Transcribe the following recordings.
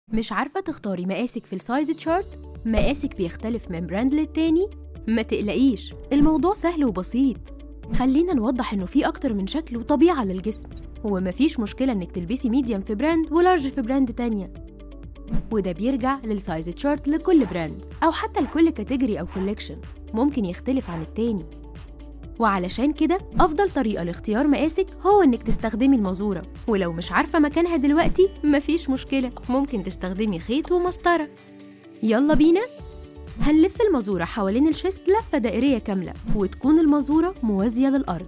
مش عارفة تختاري مقاسك في السايز تشارت؟ مقاسك بيختلف من براند للتاني؟ ما تقلقيش الموضوع سهل وبسيط خلينا نوضح إنه في أكتر من شكل وطبيعة للجسم ومفيش مشكلة إنك تلبسي ميديم في براند ولارج في براند تانية وده بيرجع للسايز تشارت لكل براند أو حتى لكل كاتيجوري أو كوليكشن ممكن يختلف عن التاني وعلشان كده أفضل طريقة لاختيار مقاسك هو إنك تستخدمي المازورة ولو مش عارفة مكانها دلوقتي مفيش مشكلة ممكن تستخدمي خيط ومسطرة يلا بينا هنلف المازورة حوالين الشيست لفة دائرية كاملة وتكون المازورة موازية للأرض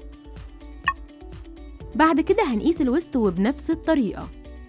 بعد كده هنقيس الوسط وبنفس الطريقة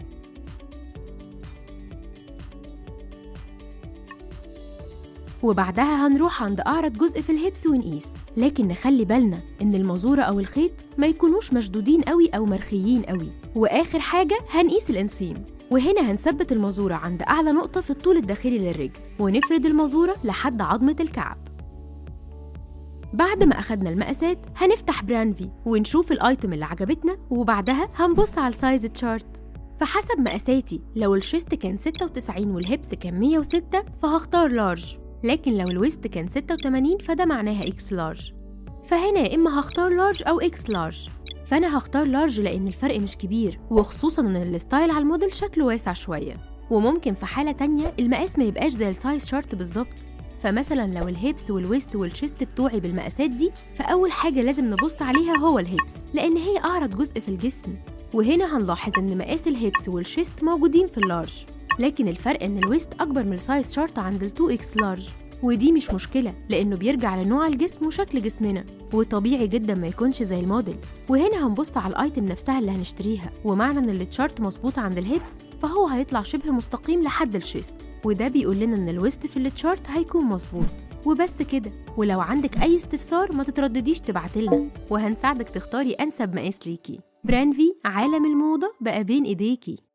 وبعدها هنروح عند أعرض جزء في الهبس ونقيس لكن نخلي بالنا إن المازورة أو الخيط ما يكونوش مشدودين قوي أو مرخيين قوي وآخر حاجة هنقيس الإنسيم وهنا هنثبت المازورة عند أعلى نقطة في الطول الداخلي للرجل ونفرد المازورة لحد عظمة الكعب بعد ما أخدنا المقاسات هنفتح برانفي ونشوف الآيتم اللي عجبتنا وبعدها هنبص على السايز تشارت فحسب مقاساتي لو الشيست كان 96 والهبس كان 106 فهختار لارج لكن لو الويست كان 86 فده معناها اكس لارج فهنا يا اما هختار لارج او اكس لارج فانا هختار لارج لان الفرق مش كبير وخصوصا ان الستايل على الموديل شكله واسع شويه وممكن في حاله تانية المقاس ما يبقاش زي السايز شارت بالظبط فمثلا لو الهيبس والويست والشيست بتوعي بالمقاسات دي فاول حاجه لازم نبص عليها هو الهيبس لان هي اعرض جزء في الجسم وهنا هنلاحظ ان مقاس الهيبس والشيست موجودين في اللارج لكن الفرق ان الويست اكبر من السايز شارت عند ال 2 اكس لارج ودي مش مشكلة لأنه بيرجع لنوع الجسم وشكل جسمنا وطبيعي جدا ما يكونش زي الموديل وهنا هنبص على الايتم نفسها اللي هنشتريها ومعنى ان التشارت مظبوط عند الهيبس فهو هيطلع شبه مستقيم لحد الشيست وده بيقول لنا ان الويست في التشارت هيكون مظبوط وبس كده ولو عندك اي استفسار ما تتردديش تبعتلنا وهنساعدك تختاري انسب مقاس ليكي برانفي عالم الموضة بقى بين ايديكي